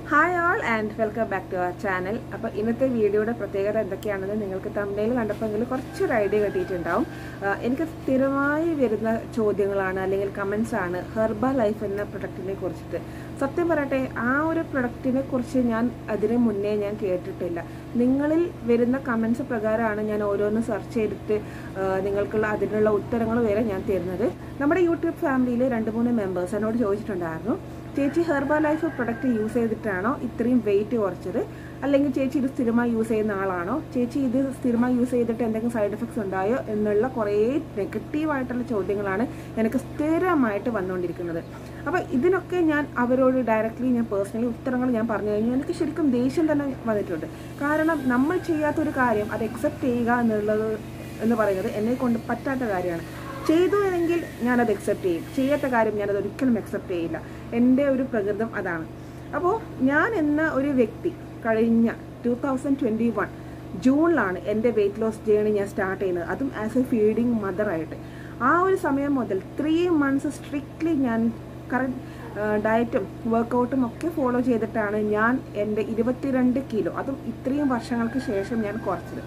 hi all and welcome back to our channel അപ്പോൾ ഇന്നത്തെ വീഡിയോയുടെ പ്രത്യേകത എന്തൊക്കെയാണെന്ന് നിങ്ങൾക്ക് തമിഴിൽ കണ്ടപ്പോൾ കുറച്ചൊരു ഐഡിയ കിട്ടിയിട്ടുണ്ടാവും ആഹ് എനിക്ക് സ്ഥിരമായി വരുന്ന ചോദ്യങ്ങളാണ് അല്ലെങ്കിൽ കമൻസ് ആണ് ഹെർബ ലൈഫ് എന്ന പ്രൊഡക്റ്റിനെ കുറിച്ചിട്ട് സത്യം പറയട്ടെ ആ ഒരു പ്രൊഡക്റ്റിനെ കുറിച്ച് ഞാൻ അതിന് മുന്നേ ഞാൻ കേട്ടിട്ടില്ല നിങ്ങളിൽ വരുന്ന കമൻസ് പ്രകാരമാണ് ഞാൻ ഓരോന്ന് സെർച്ച് ചെയ്തിട്ട് ആഹ് നിങ്ങൾക്കുള്ള അതിനുള്ള ഉത്തരങ്ങൾ വരെ ഞാൻ തരുന്നത് നമ്മുടെ യൂട്യൂബ് ഫാമിലിയിൽ രണ്ട് മൂന്ന് മെമ്പേഴ്സ് എന്നോട് ചോദിച്ചിട്ടുണ്ടായിരുന്നു ചേച്ചി ഹെർബ ലൈഫ് പ്രൊഡക്റ്റ് യൂസ് ചെയ്തിട്ടാണോ ഇത്രയും വെയിറ്റ് കുറച്ചത് അല്ലെങ്കിൽ ചേച്ചി ഇത് സ്ഥിരമായി യൂസ് ചെയ്യുന്ന ആളാണോ ചേച്ചി ഇത് സ്ഥിരമായി യൂസ് ചെയ്തിട്ട് എന്തെങ്കിലും സൈഡ് എഫക്ട്സ് ഉണ്ടായോ എന്നുള്ള കുറേ നെഗറ്റീവായിട്ടുള്ള ചോദ്യങ്ങളാണ് എനിക്ക് സ്ഥിരമായിട്ട് വന്നുകൊണ്ടിരിക്കുന്നത് അപ്പോൾ ഇതിനൊക്കെ ഞാൻ അവരോട് ഡയറക്റ്റ്ലി ഞാൻ പേഴ്സണലി ഉത്തരങ്ങൾ ഞാൻ പറഞ്ഞു കഴിഞ്ഞു എനിക്ക് ശരിക്കും ദേഷ്യം തന്നെ വന്നിട്ടുണ്ട് കാരണം നമ്മൾ ചെയ്യാത്തൊരു കാര്യം അത് അക്സെപ്റ്റ് ചെയ്യുക എന്നുള്ളത് എന്ന് പറയുന്നത് എന്നെ കൊണ്ട് പറ്റാത്ത കാര്യമാണ് ചെയ്തു എങ്കിൽ ഞാനത് അക്സെപ്റ്റ് ചെയ്യും ചെയ്യാത്ത കാര്യം ഞാനത് ഒരിക്കലും അക്സെപ്റ്റ് ചെയ്യില്ല എൻ്റെ ഒരു പ്രകൃതം അതാണ് അപ്പോൾ ഞാൻ എന്ന ഒരു വ്യക്തി കഴിഞ്ഞ ടു തൗസൻഡ് ട്വൻറ്റി വൺ ജൂണിലാണ് എൻ്റെ വെയിറ്റ് ലോസ് ജേണി ഞാൻ സ്റ്റാർട്ട് ചെയ്യുന്നത് അതും ആസ് എ ഫീഡിങ് മദറായിട്ട് ആ ഒരു സമയം മുതൽ ത്രീ മന്ത്സ് സ്ട്രിക്ട്ലി ഞാൻ കറക്റ്റ് ഡയറ്റും വർക്കൗട്ടും ഒക്കെ ഫോളോ ചെയ്തിട്ടാണ് ഞാൻ എൻ്റെ ഇരുപത്തിരണ്ട് കിലോ അതും ഇത്രയും വർഷങ്ങൾക്ക് ശേഷം ഞാൻ കുറച്ചത്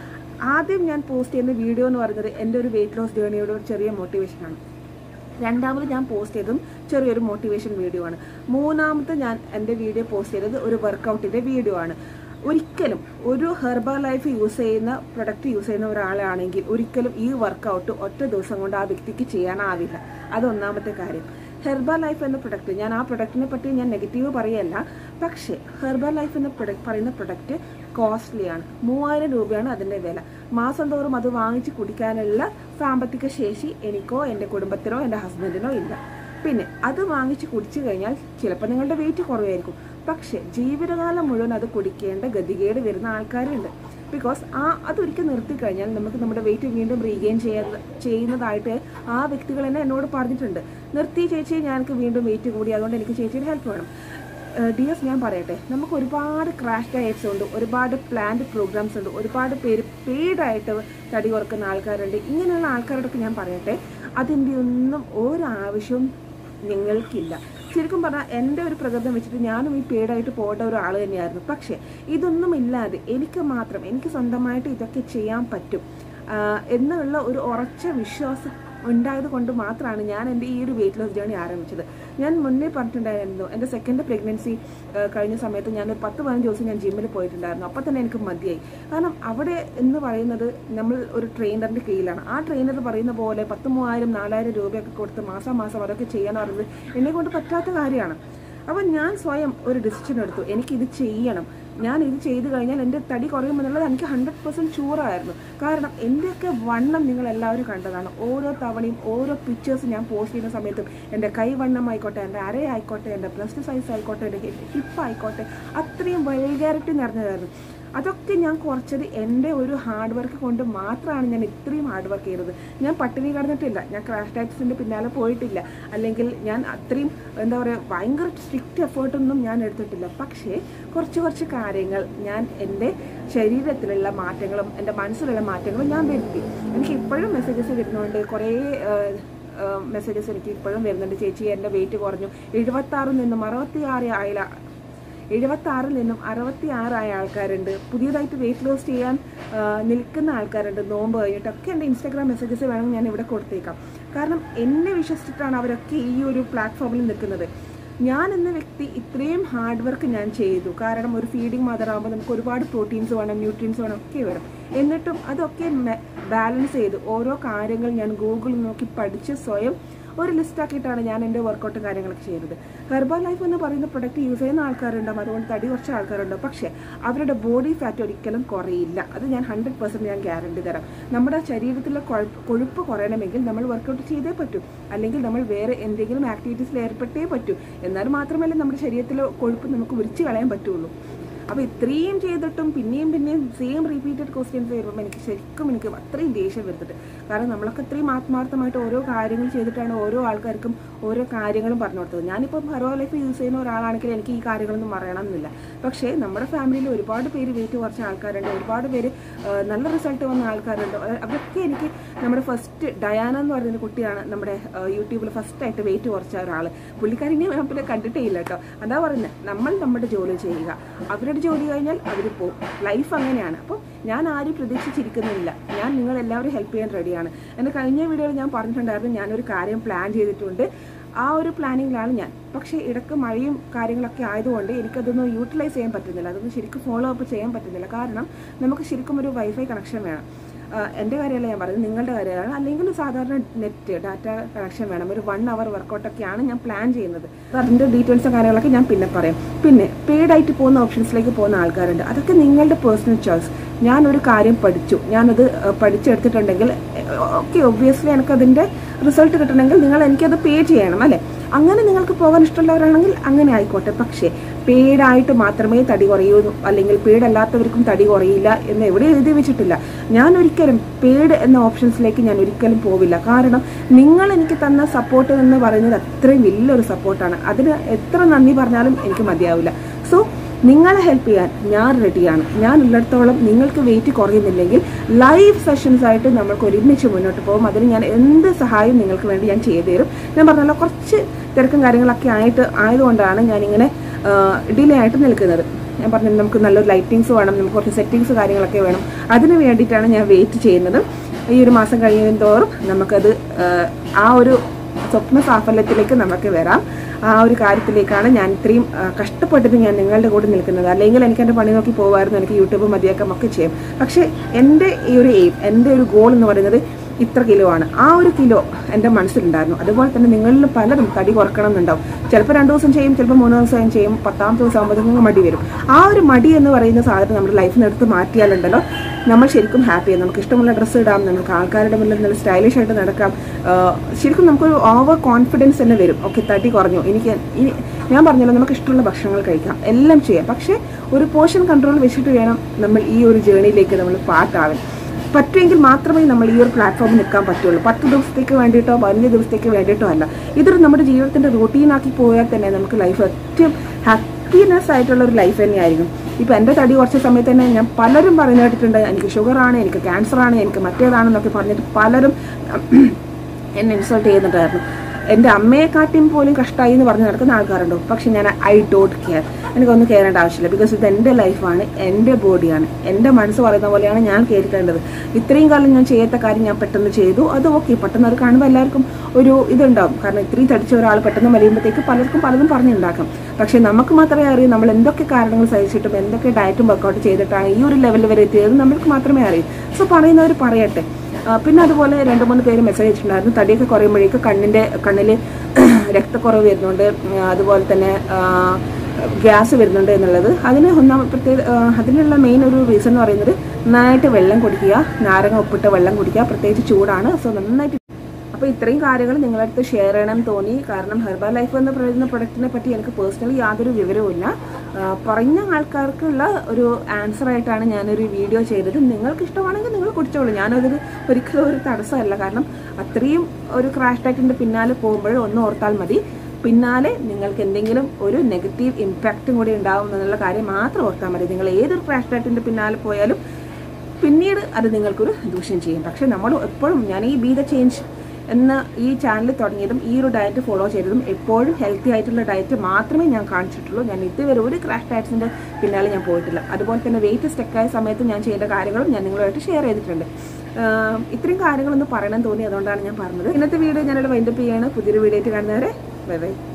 ആദ്യം ഞാൻ പോസ്റ്റ് ചെയ്യുന്ന വീഡിയോ എന്ന് പറയുന്നത് എൻ്റെ ഒരു വെയിറ്റ് ലോസ് ജേണിയുടെ ഒരു ചെറിയ മോട്ടിവേഷനാണ് രണ്ടാമത് ഞാൻ പോസ്റ്റ് ചെയ്തതും ചെറിയൊരു മോട്ടിവേഷൻ വീഡിയോ ആണ് മൂന്നാമത് ഞാൻ എൻ്റെ വീഡിയോ പോസ്റ്റ് ചെയ്തത് ഒരു വർക്കൗട്ടിൻ്റെ വീഡിയോ ആണ് ഒരിക്കലും ഒരു ഹെർബ ലൈഫ് യൂസ് ചെയ്യുന്ന പ്രൊഡക്റ്റ് യൂസ് ചെയ്യുന്ന ഒരാളാണെങ്കിൽ ഒരിക്കലും ഈ വർക്കൗട്ട് ഒറ്റ ദിവസം കൊണ്ട് ആ വ്യക്തിക്ക് ചെയ്യാനാവില്ല അതൊന്നാമത്തെ കാര്യം ഹെർബ ലൈഫ് എന്ന പ്രൊഡക്റ്റ് ഞാൻ ആ പ്രൊഡക്റ്റിനെ പറ്റി ഞാൻ നെഗറ്റീവ് പറയല്ല പക്ഷേ ഹെർബ ലൈഫ് എന്ന പ്രൊഡക്റ്റ് പറയുന്ന പ്രൊഡക്റ്റ് കോസ്റ്റ്ലിയാണ് മൂവായിരം രൂപയാണ് അതിൻ്റെ വില മാസം തോറും അത് വാങ്ങിച്ച് കുടിക്കാനുള്ള സാമ്പത്തിക ശേഷി എനിക്കോ എൻ്റെ കുടുംബത്തിനോ എൻ്റെ ഹസ്ബൻഡിനോ ഇല്ല പിന്നെ അത് വാങ്ങിച്ച് കുടിച്ചു കഴിഞ്ഞാൽ ചിലപ്പോൾ നിങ്ങളുടെ വെയിറ്റ് കുറവായിരിക്കും പക്ഷേ ജീവിതകാലം മുഴുവൻ അത് കുടിക്കേണ്ട ഗതികേട് വരുന്ന ആൾക്കാരുണ്ട് ബിക്കോസ് ആ അതൊരിക്കൽ നിർത്തി കഴിഞ്ഞാൽ നമുക്ക് നമ്മുടെ വെയിറ്റ് വീണ്ടും റീഗെയിൻ ചെയ്യാൻ ചെയ്യുന്നതായിട്ട് ആ വ്യക്തികൾ തന്നെ എന്നോട് പറഞ്ഞിട്ടുണ്ട് നിർത്തി ചേച്ചി ഞങ്ങൾക്ക് വീണ്ടും വെയിറ്റ് കൂടി അതുകൊണ്ട് എനിക്ക് ചേച്ചിയുടെ ഹെൽപ്പ് വേണം ഡിയസ് ഞാൻ പറയട്ടെ നമുക്ക് ഒരുപാട് ക്രാഷ് ഡയറ്റ്സ് ഉണ്ട് ഒരുപാട് പ്ലാൻഡ് പ്രോഗ്രാംസ് ഉണ്ട് ഒരുപാട് പേര് പെയ്ഡായിട്ട് തടി കുറക്കുന്ന ആൾക്കാരുണ്ട് ഇങ്ങനെയുള്ള ആൾക്കാരോടൊക്കെ ഞാൻ പറയട്ടെ അതിൻ്റെ ഒന്നും ഒരാവശ്യവും നിങ്ങൾക്കില്ല ശരിക്കും പറഞ്ഞാൽ എൻ്റെ ഒരു പ്രകൃതം വെച്ചിട്ട് ഞാനും ഈ പേടായിട്ട് പോകേണ്ട ഒരു ആൾ തന്നെയായിരുന്നു പക്ഷേ ഇതൊന്നും ഇല്ലാതെ എനിക്ക് മാത്രം എനിക്ക് സ്വന്തമായിട്ട് ഇതൊക്കെ ചെയ്യാൻ പറ്റും എന്നുള്ള ഒരു ഉറച്ച വിശ്വാസം ഉണ്ടായത് കൊണ്ട് മാത്രമാണ് ഞാൻ എൻ്റെ ഈ ഒരു വെയിറ്റ് ലോസ് ജേണി ആരംഭിച്ചത് ഞാൻ മുന്നേ പറഞ്ഞിട്ടുണ്ടായിരുന്നു എൻ്റെ സെക്കൻഡ് പ്രഗ്നൻസി കഴിഞ്ഞ സമയത്ത് ഞാൻ ഒരു പത്ത് പതിനഞ്ച് ദിവസം ഞാൻ ജിമ്മിൽ പോയിട്ടുണ്ടായിരുന്നു അപ്പോൾ തന്നെ എനിക്ക് മതിയായി കാരണം അവിടെ എന്ന് പറയുന്നത് നമ്മൾ ഒരു ട്രെയിനറിൻ്റെ കീഴിലാണ് ആ ട്രെയിനർ പറയുന്ന പോലെ പത്ത് മൂവായിരം നാലായിരം രൂപയൊക്കെ കൊടുത്ത് മാസം മാസം അതൊക്കെ ചെയ്യാന്ന് പറയുന്നത് എന്നെ കൊണ്ട് പറ്റാത്ത കാര്യമാണ് അപ്പം ഞാൻ സ്വയം ഒരു ഡിസിഷൻ എടുത്തു എനിക്കിത് ചെയ്യണം ഞാൻ ഇത് ചെയ്തു കഴിഞ്ഞാൽ എൻ്റെ തടി കുറയുമെന്നുള്ളത് എനിക്ക് ഹൺഡ്രഡ് പെർസെൻറ്റ് ഷുവറായിരുന്നു കാരണം എൻ്റെയൊക്കെ വണ്ണം നിങ്ങൾ എല്ലാവരും കണ്ടതാണ് ഓരോ തവണയും ഓരോ പിക്ചേഴ്സ് ഞാൻ പോസ്റ്റ് ചെയ്യുന്ന സമയത്തും എൻ്റെ കൈവണ്ണം ആയിക്കോട്ടെ എൻ്റെ അര ആയിക്കോട്ടെ എൻ്റെ ബ്രസ്റ്റ് സൈസ് ആയിക്കോട്ടെ എൻ്റെ ഹിപ്പ് ആയിക്കോട്ടെ അത്രയും വൈകാരിറ്റി നിറഞ്ഞതായിരുന്നു അതൊക്കെ ഞാൻ കുറച്ചത് എൻ്റെ ഒരു ഹാർഡ് വർക്ക് കൊണ്ട് മാത്രമാണ് ഞാൻ ഇത്രയും ഹാർഡ് വർക്ക് ചെയ്തത് ഞാൻ പട്ടിണി കിടന്നിട്ടില്ല ഞാൻ ക്രാഷ് ടാക്സിൻ്റെ പിന്നാലെ പോയിട്ടില്ല അല്ലെങ്കിൽ ഞാൻ അത്രയും എന്താ പറയുക ഭയങ്കര സ്ട്രിക്റ്റ് എഫേർട്ടൊന്നും ഞാൻ എടുത്തിട്ടില്ല പക്ഷേ കുറച്ച് കുറച്ച് കാര്യങ്ങൾ ഞാൻ എൻ്റെ ശരീരത്തിലുള്ള മാറ്റങ്ങളും എൻ്റെ മനസ്സിലുള്ള മാറ്റങ്ങളും ഞാൻ വരുത്തി എനിക്ക് ഇപ്പോഴും മെസ്സേജസ് വരുന്നുണ്ട് കുറേ മെസ്സേജസ് എനിക്ക് ഇപ്പോഴും വരുന്നുണ്ട് ചേച്ചി എൻ്റെ വെയിറ്റ് കുറഞ്ഞു എഴുപത്താറിൽ നിന്നും അറുപത്തി ആറ് ആയില്ല എഴുപത്തി ആറിൽ നിന്നും അറുപത്തി ആറായ ആൾക്കാരുണ്ട് പുതിയതായിട്ട് വെയിറ്റ് ലോസ് ചെയ്യാൻ നിൽക്കുന്ന ആൾക്കാരുണ്ട് നോമ്പ് കഴിഞ്ഞിട്ടൊക്കെ എൻ്റെ ഇൻസ്റ്റാഗ്രാം മെസ്സേജസ് വേണമെങ്കിൽ ഞാൻ ഇവിടെ കൊടുത്തേക്കാം കാരണം എന്നെ വിശ്വസിച്ചിട്ടാണ് അവരൊക്കെ ഈ ഒരു പ്ലാറ്റ്ഫോമിൽ നിൽക്കുന്നത് ഞാൻ എന്ന വ്യക്തി ഇത്രയും ഹാർഡ് വർക്ക് ഞാൻ ചെയ്തു കാരണം ഒരു ഫീഡിങ് മദർ ആകുമ്പോൾ നമുക്ക് ഒരുപാട് പ്രോട്ടീൻസ് വേണം ന്യൂട്രിയൻസ് വേണം ഒക്കെ വേണം എന്നിട്ടും അതൊക്കെ ബാലൻസ് ചെയ്ത് ഓരോ കാര്യങ്ങൾ ഞാൻ ഗൂഗിളിൽ നോക്കി പഠിച്ച് സ്വയം ഒരു ലിസ്റ്റ് ആക്കിയിട്ടാണ് ഞാൻ എൻ്റെ വർക്കൗട്ടും കാര്യങ്ങളൊക്കെ ചെയ്തത് ഹെർബ ലൈഫ് എന്ന് പറയുന്ന പ്രൊഡക്റ്റ് യൂസ് ചെയ്യുന്ന ആൾക്കാരുണ്ടാവും അതുകൊണ്ട് തടി കുറച്ച് ആൾക്കാരുണ്ടാവും പക്ഷേ അവരുടെ ബോഡി ഫാറ്റ് ഒരിക്കലും കുറയില്ല അത് ഞാൻ ഹൺഡ്രഡ് പെർസെൻറ്റ് ഞാൻ ഗ്യാരണ്ടി തരാം നമ്മുടെ ശരീരത്തിലെ കൊഴുപ്പ് കുറയണമെങ്കിൽ നമ്മൾ വർക്കൗട്ട് ചെയ്തേ പറ്റൂ അല്ലെങ്കിൽ നമ്മൾ വേറെ എന്തെങ്കിലും ആക്ടിവിറ്റീസിൽ ഏർപ്പെട്ടേ പറ്റൂ എന്നാൽ മാത്രമല്ലേ നമ്മുടെ ശരീരത്തിലെ കൊഴുപ്പ് നമുക്ക് വിരിച്ചു കളയാൻ പറ്റുള്ളൂ അപ്പോൾ ഇത്രയും ചെയ്തിട്ടും പിന്നെയും പിന്നെയും സെയിം റിപ്പീറ്റഡ് ക്വസ്റ്റ്യൻസ് വരുമ്പോൾ എനിക്ക് ശരിക്കും എനിക്ക് അത്രയും ദേഷ്യം വരുത്തിട്ട് കാരണം നമ്മളൊക്കെ അത്രയും ആത്മാർത്ഥമായിട്ട് ഓരോ കാര്യങ്ങൾ ചെയ്തിട്ടാണ് ഓരോ ആൾക്കാർക്കും ഓരോ കാര്യങ്ങളും പറഞ്ഞു കൊടുത്തത് ഞാനിപ്പോൾ ഹെറോ ലൈഫ് യൂസ് ചെയ്യുന്ന ഒരാളാണെങ്കിൽ എനിക്ക് ഈ കാര്യങ്ങളൊന്നും അറിയണമെന്നില്ല പക്ഷേ നമ്മുടെ ഫാമിലിയിൽ ഒരുപാട് പേര് വെയിറ്റ് കുറച്ച ആൾക്കാരുണ്ട് ഒരുപാട് പേര് ആ, നല്ല റിസൾട്ട് വന്ന ആൾക്കാരുണ്ട് അത് അവരൊക്കെ എനിക്ക് നമ്മുടെ ഫസ്റ്റ് ഡയാന എന്ന് പറയുന്ന കുട്ടിയാണ് നമ്മുടെ യൂട്യൂബിൽ ഫസ്റ്റ് ആയിട്ട് വെയിറ്റ് കുറച്ച ഒരാൾ പുള്ളിക്കാരിനെ ഞാൻ പിന്നെ കണ്ടിട്ടേ ഇല്ല കേട്ടോ അതാ പറയുന്നത് നമ്മൾ നമ്മുടെ ജോലി ചെയ്യുക അവരുടെ ജോലി കഴിഞ്ഞാൽ അവർ പോകും ലൈഫ് അങ്ങനെയാണ് അപ്പോൾ ഞാൻ ആരും പ്രതീക്ഷിച്ചിരിക്കുന്നില്ല ഞാൻ നിങ്ങൾ എല്ലാവരും ഹെൽപ്പ് ചെയ്യാൻ റെഡിയാണ് എൻ്റെ കഴിഞ്ഞ വീഡിയോയിൽ ഞാൻ പറഞ്ഞിട്ടുണ്ടായിരുന്നു ഞാനൊരു കാര്യം പ്ലാൻ ചെയ്തിട്ടുണ്ട് ആ ഒരു പ്ലാനിങ്ങിലാണ് ഞാൻ പക്ഷേ ഇടയ്ക്ക് മഴയും കാര്യങ്ങളൊക്കെ ആയതുകൊണ്ട് എനിക്കതൊന്നും യൂട്ടിലൈസ് ചെയ്യാൻ പറ്റുന്നില്ല അതൊന്നും ശരിക്കും ഫോളോ അപ്പ് ചെയ്യാൻ പറ്റുന്നില്ല കാരണം നമുക്ക് ശരിക്കും ഒരു വൈഫൈ കണക്ഷൻ വേണം ആഹ് എൻ്റെ കാര്യമല്ല ഞാൻ പറയുന്നത് നിങ്ങളുടെ കാര്യമാണ് അല്ലെങ്കിൽ സാധാരണ നെറ്റ് ഡാറ്റ കണക്ഷൻ വേണം ഒരു വൺ അവർ വർക്കൗട്ടൊക്കെയാണ് ഞാൻ പ്ലാൻ ചെയ്യുന്നത് അപ്പോൾ അതിൻ്റെ ഡീറ്റെയിൽസും കാര്യങ്ങളൊക്കെ ഞാൻ പിന്നെ പറയാം പിന്നെ പെയ്ഡ് ആയിട്ട് പോകുന്ന ഓപ്ഷൻസിലേക്ക് പോകുന്ന ആൾക്കാരുണ്ട് അതൊക്കെ നിങ്ങളുടെ പേഴ്സണൽ ചോയ്സ് ഞാനൊരു കാര്യം പഠിച്ചു ഞാനത് ആഹ് പഠിച്ചെടുത്തിട്ടുണ്ടെങ്കിൽ ഓക്കെ ഒബ്വിയസ്ലി എനിക്കതിൻ്റെ റിസൾട്ട് കിട്ടണമെങ്കിൽ നിങ്ങൾ എനിക്കത് പേ ചെയ്യണം അല്ലേ അങ്ങനെ നിങ്ങൾക്ക് പോകാൻ ഇഷ്ടമുള്ളവരാണെങ്കിൽ അങ്ങനെ ആയിക്കോട്ടെ പക്ഷേ പേടായിട്ട് മാത്രമേ തടി കുറയൂ അല്ലെങ്കിൽ പേടല്ലാത്തവർക്കും തടി കുറയില്ല എന്ന് എവിടെ എഴുതി വെച്ചിട്ടില്ല ഞാൻ ഒരിക്കലും പേഡ് എന്ന ഓപ്ഷൻസിലേക്ക് ഞാൻ ഒരിക്കലും പോവില്ല കാരണം നിങ്ങൾ എനിക്ക് തന്ന സപ്പോർട്ട് എന്ന് പറയുന്നത് അത്രയും വലിയൊരു സപ്പോർട്ടാണ് അതിന് എത്ര നന്ദി പറഞ്ഞാലും എനിക്ക് മതിയാവില്ല സോ നിങ്ങളെ ഹെൽപ്പ് ചെയ്യാൻ ഞാൻ റെഡിയാണ് ഞാൻ ഉള്ളിടത്തോളം നിങ്ങൾക്ക് വെയിറ്റ് കുറയുന്നില്ലെങ്കിൽ ലൈവ് സെഷൻസ് ആയിട്ട് നമ്മൾക്ക് ഒരുമിച്ച് മുന്നോട്ട് പോകും അതിന് ഞാൻ എന്ത് സഹായം നിങ്ങൾക്ക് വേണ്ടി ഞാൻ ചെയ്തു തരും ഞാൻ പറഞ്ഞല്ലോ കുറച്ച് തിരക്കും കാര്യങ്ങളൊക്കെ ആയിട്ട് ആയതുകൊണ്ടാണ് ഞാനിങ്ങനെ ഡിലേ ആയിട്ട് നിൽക്കുന്നത് ഞാൻ പറഞ്ഞു നമുക്ക് നല്ലൊരു ലൈറ്റിങ്സ് വേണം നമുക്ക് കുറച്ച് സെറ്റിങ്സ് കാര്യങ്ങളൊക്കെ വേണം അതിന് വേണ്ടിയിട്ടാണ് ഞാൻ വെയിറ്റ് ചെയ്യുന്നത് ഈ ഒരു മാസം കഴിയുന്നതിന് തോറും നമുക്കത് ആ, ആ ഒരു സ്വപ്ന സാഫല്യത്തിലേക്ക് നമുക്ക് വരാം ആ ഒരു കാര്യത്തിലേക്കാണ് ഞാൻ ഇത്രയും ആ, കഷ്ടപ്പെട്ടിട്ട് ഞാൻ നിങ്ങളുടെ കൂടെ നിൽക്കുന്നത് അല്ലെങ്കിൽ എനിക്ക് എൻ്റെ പണി നോക്കി പോകുമായിരുന്നു എനിക്ക് യൂട്യൂബ് മതിയാക്കാം ഒക്കെ ചെയ്യും പക്ഷേ എൻ്റെ ഈ ഒരു എയിം എൻ്റെ ഒരു ഗോൾ എന്ന് പറയുന്നത് ഇത്ര കിലോ ആണ് ആ ഒരു കിലോ എൻ്റെ മനസ്സിലുണ്ടായിരുന്നു അതുപോലെ തന്നെ നിങ്ങളിൽ പലരും തടി കുറക്കണം എന്നുണ്ടാവും ചിലപ്പോൾ രണ്ട് ദിവസം ചെയ്യും ചിലപ്പോൾ മൂന്ന് ദിവസം ചെയ്യും പത്താമത്തെ ദിവസം ആകുമ്പോഴത്തേക്കും മടി വരും ആ ഒരു മടി എന്ന് പറയുന്ന സാധനം നമ്മുടെ ലൈഫിൽ നിന്ന് എടുത്ത് മാറ്റിയാലുണ്ടല്ലോ നമ്മൾ ശരിക്കും ഹാപ്പിയാണ് നമുക്ക് ഇഷ്ടമുള്ള ഡ്രസ്സ് ഇടാം നമുക്ക് ആൾക്കാരുടെ മുന്നിൽ നല്ല സ്റ്റൈലിഷ് ആയിട്ട് നടക്കാം ആ, ശരിക്കും നമുക്കൊരു ഓവർ കോൺഫിഡൻസ് തന്നെ വരും ഓക്കെ തടി കുറഞ്ഞു എനിക്ക് ഇനി ഞാൻ പറഞ്ഞല്ലോ നമുക്ക് ഇഷ്ടമുള്ള ഭക്ഷണങ്ങൾ കഴിക്കാം എല്ലാം ചെയ്യാം പക്ഷേ ഒരു പോർഷൻ കൺട്രോൾ വെച്ചിട്ട് വേണം നമ്മൾ ഈ ഒരു ജേണിയിലേക്ക് നമ്മൾ പാർട്ടാവാൻ പറ്റുമെങ്കിൽ മാത്രമേ നമ്മൾ ഈ ഒരു പ്ലാറ്റ്ഫോമിൽ നിൽക്കാൻ പറ്റുള്ളൂ പത്ത് ദിവസത്തേക്ക് വേണ്ടിയിട്ടോ പതിനഞ്ച് ദിവസത്തേക്ക് വേണ്ടിയിട്ടോ അല്ല ഇതൊരു നമ്മുടെ ജീവിതത്തിന്റെ റൂട്ടീനാക്കി പോയാൽ തന്നെ നമുക്ക് ലൈഫ് ഏറ്റവും ഹാപ്പിനെസ് ആയിട്ടുള്ള ഒരു ലൈഫ് തന്നെയായിരിക്കും ഇപ്പം എൻ്റെ തടി കുറച്ച സമയത്ത് തന്നെ ഞാൻ പലരും പറഞ്ഞു കേട്ടിട്ടുണ്ട് എനിക്ക് ഷുഗറാണ് എനിക്ക് ക്യാൻസറാണ് എനിക്ക് മറ്റേതാണെന്നൊക്കെ പറഞ്ഞിട്ട് പലരും എന്നെ ഇൻസൾട്ട് ചെയ്യുന്നുണ്ടായിരുന്നു എൻ്റെ അമ്മയെക്കാട്ടിയും പോലും കഷ്ടമായി എന്ന് പറഞ്ഞ് നടക്കുന്ന ആൾക്കാരുണ്ടോ പക്ഷെ ഞാൻ ഐ ഡോണ്ട് കെയർ എനിക്കൊന്നും കയറേണ്ട ആവശ്യമില്ല ബിക്കോസ് ഇത് എൻ്റെ ലൈഫാണ് എൻ്റെ ബോഡിയാണ് എൻ്റെ മനസ്സ് പറയുന്ന പോലെയാണ് ഞാൻ കയറിത്തേണ്ടത് ഇത്രയും കാലം ഞാൻ ചെയ്യാത്ത കാര്യം ഞാൻ പെട്ടെന്ന് ചെയ്തു അത് ഓക്കെ പെട്ടെന്ന് അത് കാണുമ്പോൾ എല്ലാവർക്കും ഒരു ഇതുണ്ടാവും കാരണം ഇത്രയും തടിച്ച ഒരാൾ പെട്ടെന്ന് വലിയുമ്പോഴത്തേക്ക് പലർക്കും പലതും പറഞ്ഞുണ്ടാക്കാം പക്ഷെ നമുക്ക് മാത്രമേ അറിയൂ നമ്മൾ എന്തൊക്കെ കാരണങ്ങൾ സഹിച്ചിട്ടും എന്തൊക്കെ ഡയറ്റും വർക്കൗട്ട് ചെയ്തിട്ടാണ് ഈ ഒരു ലെവലിൽ വരെ എത്തിയത് നമ്മൾക്ക് മാത്രമേ അറിയൂ സോ പറയുന്നവർ പറയട്ടെ ആ, പിന്നെ അതുപോലെ രണ്ട് മൂന്ന് പേര് മെസ്സേജ് അയച്ചിട്ടുണ്ടായിരുന്നു തടിയൊക്കെ കുറയുമ്പോഴേക്ക് കണ്ണിൻ്റെ കണ്ണിൽ രക്തക്കുറവ് വരുന്നുണ്ട് ഉം, അതുപോലെ തന്നെ ഗ്യാസ് വരുന്നുണ്ട് എന്നുള്ളത് അതിന് ഒന്നാം പ്രത്യേക ആ, അതിനുള്ള മെയിൻ ഒരു റീസൺ എന്ന് പറയുന്നത് നന്നായിട്ട് വെള്ളം കുടിക്കുക നാരങ്ങ ഉപ്പിട്ട വെള്ളം കുടിക്കുക പ്രത്യേകിച്ച് ചൂടാണ് സോ നന്നായിട്ട് അപ്പോൾ ഇത്രയും കാര്യങ്ങൾ നിങ്ങളുടെ അടുത്ത് ഷെയർ ചെയ്യണം എന്ന് തോന്നി കാരണം ഹെർബൽ ലൈഫ് എന്ന് പറയുന്ന പ്രൊഡക്റ്റിനെ പറ്റി എനിക്ക് പേഴ്സണലി യാതൊരു വിവരവുമില്ല ആ, പറഞ്ഞ ആൾക്കാർക്കുള്ള ഒരു ആൻസർ ആയിട്ടാണ് ഞാനൊരു വീഡിയോ ചെയ്തത് നിങ്ങൾക്ക് ഇഷ്ടമാണെങ്കിൽ നിങ്ങൾ കുടിച്ചോളൂ ഞാനതൊരു ഒരിക്കലും ഒരു തടസ്സമല്ല കാരണം അത്രയും ഒരു ക്രാഷ് ടാക്കിൻ്റെ പിന്നാലെ പോകുമ്പോൾ ഒന്ന് ഓർത്താൽ മതി പിന്നാലെ നിങ്ങൾക്ക് എന്തെങ്കിലും ഒരു നെഗറ്റീവ് ഇമ്പാക്റ്റും കൂടി ഉണ്ടാവും എന്നുള്ള കാര്യം മാത്രം ഓർത്താൽ മതി നിങ്ങൾ ഏതൊരു ക്രാഷ് ടാക്കിൻ്റെ പിന്നാലെ പോയാലും പിന്നീട് അത് നിങ്ങൾക്കൊരു ദൂഷ്യം ചെയ്യും പക്ഷെ നമ്മൾ എപ്പോഴും ഞാൻ ഈ ബി ദ ചേഞ്ച് എന്ന ഈ ചാനൽ തുടങ്ങിയതും ഈ ഒരു ഡയറ്റ് ഫോളോ ചെയ്തതും എപ്പോഴും ഹെൽത്തി ആയിട്ടുള്ള ഡയറ്റ് മാത്രമേ ഞാൻ കാണിച്ചിട്ടുള്ളൂ ഞാൻ ഇതുവരെ ഒരു ക്രാഷ് ഡയറ്റ്സിൻ്റെ പിന്നാലെ ഞാൻ പോയിട്ടില്ല അതുപോലെ തന്നെ വെയിറ്റ് സ്റ്റെക്കായ സമയത്ത് ഞാൻ ചെയ്ത കാര്യങ്ങളും ഞാൻ നിങ്ങളുമായിട്ട് ഷെയർ ചെയ്തിട്ടുണ്ട് ആഹ് ഇത്രയും കാര്യങ്ങളൊന്ന് പറയണം തോന്നി അതുകൊണ്ടാണ് ഞാൻ പറഞ്ഞത് ഇന്നത്തെ വീഡിയോ ഞാനിവിടെ വൈൻഡപ്പ് ചെയ്യാണ് പുതിയൊരു വീഡിയോ ആയിട്ട് കാണുന്നവരെ ബൈ ബൈ